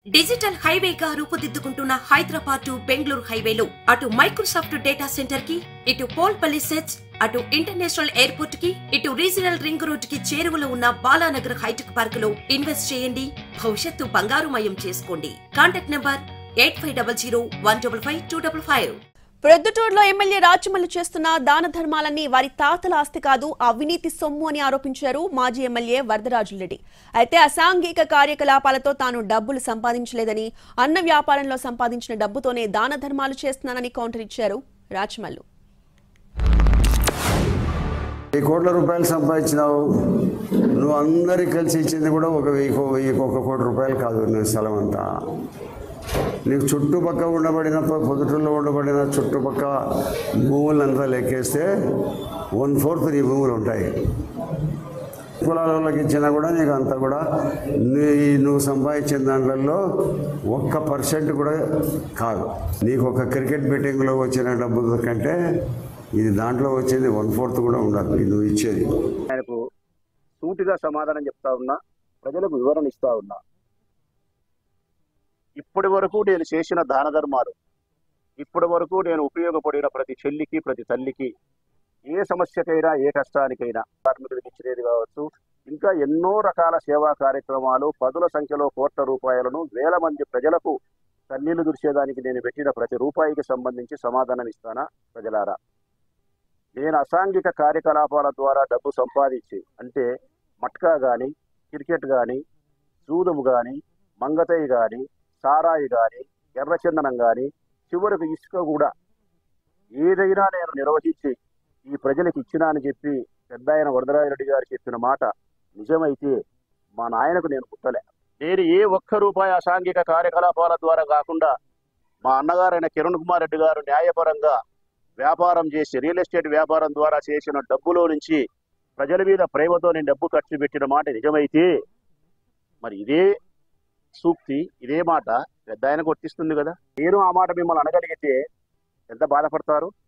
digital హైవేగా రూపుదిద్దుకుంటున్న Hyderabad to Bengaluru హైవేలో అటు మైక్రోసాఫ్ట్ డేటా సెంటర్ కి ఇటు పోల్పల్లి సెట్స్ అటు ఇంటర్నేషనల్ ఎయిర్పోర్ట్ కి ఇటు రీజనల్ రింగ్ రోడ్ కి చేరువలో ఉన్న బాలానగర్ హైటెక్ పార్క్ లో ఇన్వెస్ట్ చేయండి భవిష్యత్తు బంగారుమయం చేసుకోండి contact number eight five double zero one double five two double five ప్రొద్దుటూరులో ఎమ్మెల్యే రాచమల్లి చేస్తున్న దాన ధర్మాలన్నీ వారి తాతల ఆస్తి కాదు అవినీతి సొమ్ము అని ఆరోపించారు మాజీ ఎమ్మెల్యే వరదరాజులరెడ్డి అయితే అసాంఘిక కార్యకలాపాలతో తాను డబ్బులు సంపాదించలేదని అన్న వ్యాపారంలో సంపాదించిన డబ్బుతోనే దాన ధర్మాలు చేస్తున్నానని కౌంటర్ ఇచ్చారు రాచమల్లు వెయ్యి కోట్ల రూపాయలు సంపాదించినావు నువ్వు అందరికి కలిసి ఇచ్చింది కూడా ఒక వెయ్యి వెయ్యికి ఒక కోటి రూపాయలు కాదు నీ స్థలం అంతా నీకు చుట్టుపక్క ఉండబడిన పొ- పొద్దుటూరులో ఉండబడిన చుట్టుపక్క భూములంతా లెక్కేస్తే వన్ ఫోర్త్ నీ భూములు ఉంటాయి కులాల వాళ్ళకి ఇచ్చినా కూడా నీకు అంతా కూడా నీ నువ్వు సంపాదించిన దాంట్లో ఒక్క పర్సెంట్ కూడా కాదు నీకు ఒక క్రికెట్ బెట్టింగ్లో వచ్చిన డబ్బు కంటే ఇది దాంట్లో వచ్చేది వన్ ఫోర్త్ కూడా ఉండదు ఇది నువ్వు ఇచ్చేది ఆయనకు సూటిగా సమాధానం చెప్తా ఉన్నా ప్రజలకు వివరణ ఇస్తా ఉన్నా ఇప్పటి వరకు నేను చేసిన దాన ధర్మాలు ఇప్పటి వరకు నేను ఉపయోగపడిన ప్రతి చెల్లికి ప్రతి తల్లికి ఏ సమస్యకైనా ఏ కష్టానికైనా కార్మికులకు ఇచ్చినది కావచ్చు ఇంకా ఎన్నో రకాల సేవా కార్యక్రమాలు పదుల సంఖ్యలో కోట్ల రూపాయలను వేల మంది ప్రజలకు కన్నీళ్లు దుడిచేదానికి నేను పెట్టిన ప్రతి రూపాయికి సంబంధించి సమాధానం ఇస్తానా ప్రజలారా నేను అసాంఘిక కార్యకలాపాల ద్వారా డబ్బు సంపాదించి అంటే మట్కా కానీ క్రికెట్ కానీ జూదము కానీ మంగతయ్య కానీ సారాయి కానీ ఎర్రచందనం కానీ చివరికి ఇసుక కూడా ఏదైనా నేను నిర్వహించి ఈ ప్రజలకు ఇచ్చినా అని చెప్పి పెద్ద ఆయన వరదరాజరెడ్డి గారు చెప్పిన మాట నిజమైతే మా నాయనకు నేను పుట్టలే నేను ఏ ఒక్క రూపాయి అసాంఘిక కార్యకలాపాల ద్వారా కాకుండా మా అన్నగారైన కిరణ్ కుమార్ రెడ్డి గారు న్యాయపరంగా వ్యాపారం చేసి రియల్ ఎస్టేట్ వ్యాపారం ద్వారా చేసిన డబ్బులో నుంచి ప్రజల మీద ప్రేమతో నేను డబ్బు ఖర్చు పెట్టిన మాట నిజమైతే మరి ఇదే సూక్తి ఇదే మాట పెద్ద ఆయనకు వర్తిస్తుంది కదా నేను ఆ మాట మిమ్మల్ని అనగలిగితే ఎంత బాధపడతారు